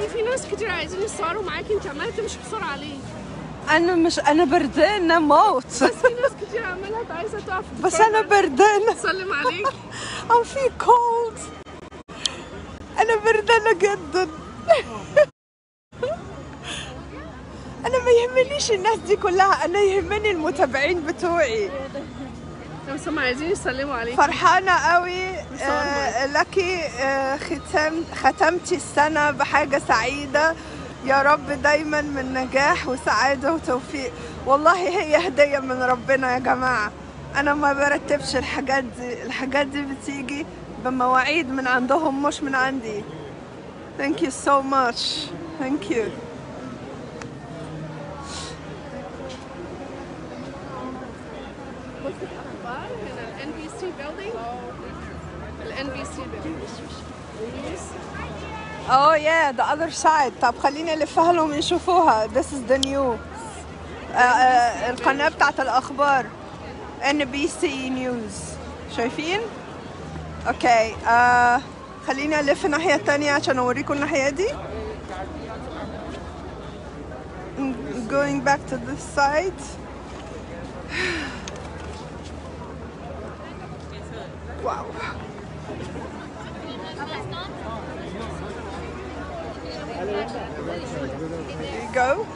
بصي في ناس كتير عايزين يصوروا معاكي انت عماله تمشي بسرعه ليه؟ انا مش انا بردانه موت بس في ناس كتير عماله عايزه تقف بس انا بردانه تسلم عليك I'm feel cold انا بردانه جدا انا ما يهمنيش الناس دي كلها انا يهمني المتابعين بتوعي بس هم عايزين يسلموا عليك فرحانة قوي آه لكي آه ختم ختمتي السنة بحاجة سعيدة يا رب دايما من نجاح وسعادة وتوفيق والله هي هدية من ربنا يا جماعة أنا ما برتبش الحاجات دي الحاجات دي بتيجي بمواعيد من عندهم مش من عندي Thank you so much Thank you بص الاخبار هنا الان بي سي بيلدينج الان بي سي بيلدينج Oh yeah, the other side. طب خليني ألفها لهم يشوفوها. This is the new. آه، آه، القناة بتاعت الأخبار. NBC News. شايفين؟ اوكي آه خليني ألف الناحية التانية عشان أوريكم الناحية دي. Mm, Going back to this side. Wow. There you go.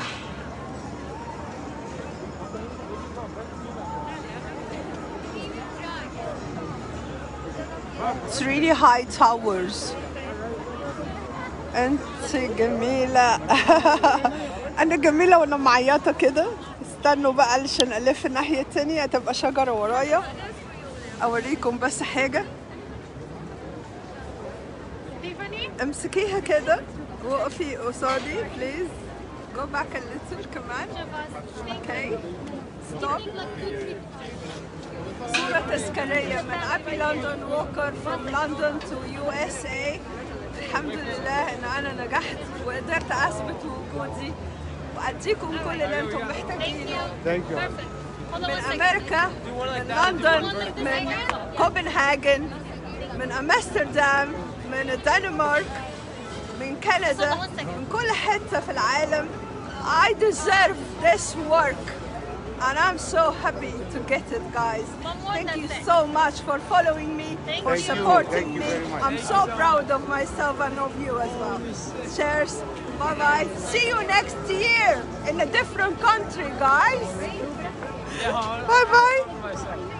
It's really high towers. انت جميلة انا جميلة وانا معيطة كده استنوا بقى علشان الف الناحية التانية تبقى شجرة ورايا اوريكم بس حاجة امسكيها كده وقفي قصادي بليز جو باك a little كمان اوكي ستوب صورة تذكارية من أبي لندن ووكر from London to USA الحمد لله إن أنا نجحت وقدرت أثبت وجودي وأديكم كل اللي أنتم محتاجينه Thank you. من أمريكا من لندن من كوبنهاجن من أمستردام من الدنمارك من كندا من كل حتة في العالم I deserve this work and I'm so happy to get it guys thank you so much for following me for you. supporting Thank you me very much. I'm so proud of myself and of you as well cheers bye bye see you next year in a different country guys bye bye